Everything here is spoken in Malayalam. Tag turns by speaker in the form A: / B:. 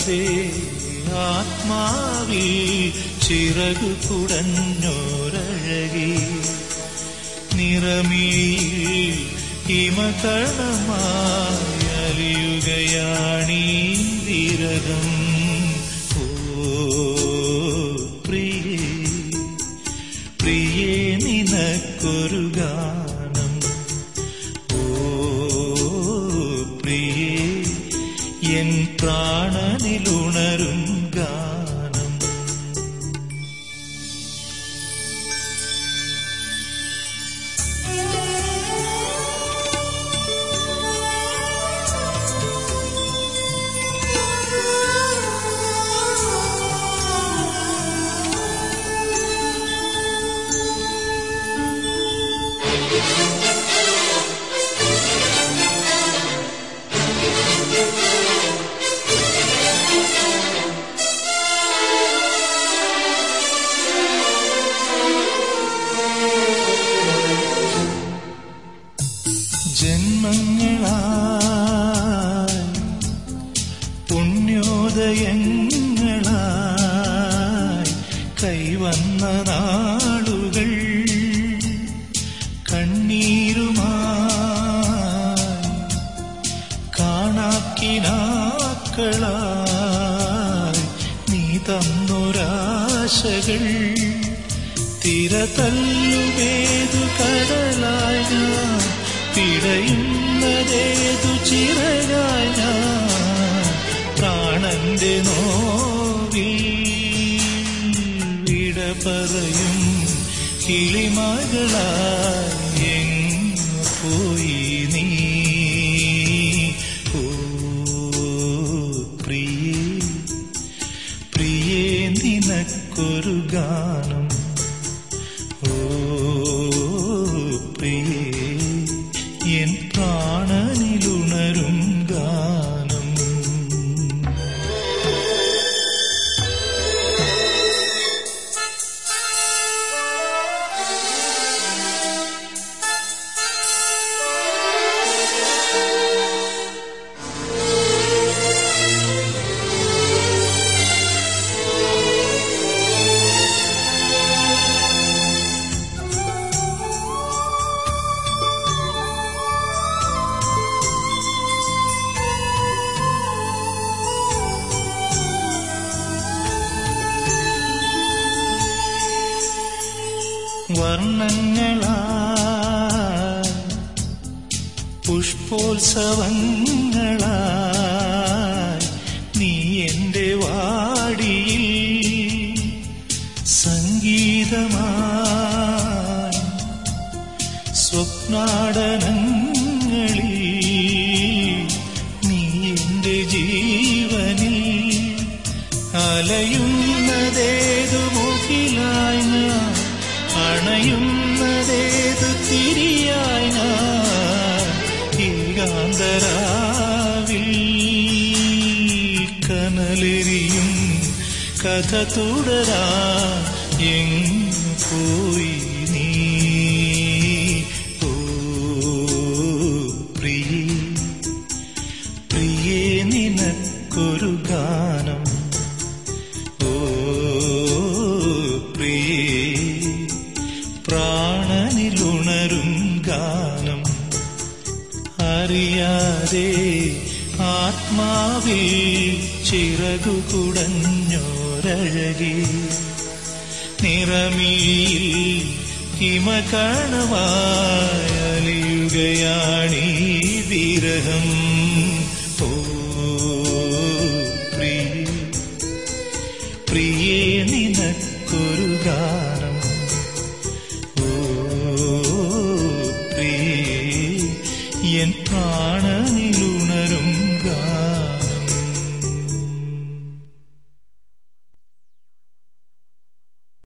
A: അറിയാതെ ആത്മാവിൽ ചിറകു കുടഞ്ഞോരഴകി നിറമിഴിയിൽ ഹിമകണമായി അലിയുകയാണീ വിരഹം ഓ പ്രിയേ പ്രിയേ നിനക്കൊരു ഗാനം ഓ പ്രിയേ എൻ പ്രാണനിലുണരും ഗാനം ജന്മങ്ങളായി പുണ്യോദയങ്ങളായി കൈവന്ന നാളുകൾ കണ്ണീരുമായി കാണാക്കിനാക്കളായി നീ തന്നൊരാശകൾ തിര തല്ലുമേതു കടലായി ഞാൻ പിടയുന്നതേതു ചിറകായി ഞാൻ പ്രാണന്റെ നോവിൽ വിട പറയും കിളിമകളായി എങ്ങു പോയി നീ ഓ പ്രിയേ പ്രിയേ നിനക്കൊരു ഗാനം ഓ പ്രിയേ എൻ പ്രാണനിലുണരും ഗാനം വർണ്ണങ്ങളായി പുഷ്പോത്സവങ്ങളായി നീ എന്റെ വാടിയിൽ സംഗീതമായി സ്വപ്നാടനങ്ങളിൽ നീ എന്റെ ജീവനിൽ അലയുന്നതേതു മുകിലായി ഞാൻ അണയുന്നതേതു തിരിയായി ഞാൻ ഏകാന്തരാവിൽ കനലെറിയും കഥ തുടരാ എങ്ങു പോയി നീ ഓ പ്രിയേ പ്രിയേ നിനക്കൊരു ഗാനം ഓ പ്രിയേ പ്രാണനിലുണരും ഗാനം അറിയാതെ ആത്മാവിൽ ചിറകു കുടഞ്ഞോരഴകി നിറമിഴിയിൽ ഹിമകണമായി അലിയുകയാണീ വിരഹം ഓ പ്രിയ പ്രിയേ നിനക്കൊരു ഗാനം ഓ പ്രിയേ എൻ പ്രാണനിലുണരും ഗാനം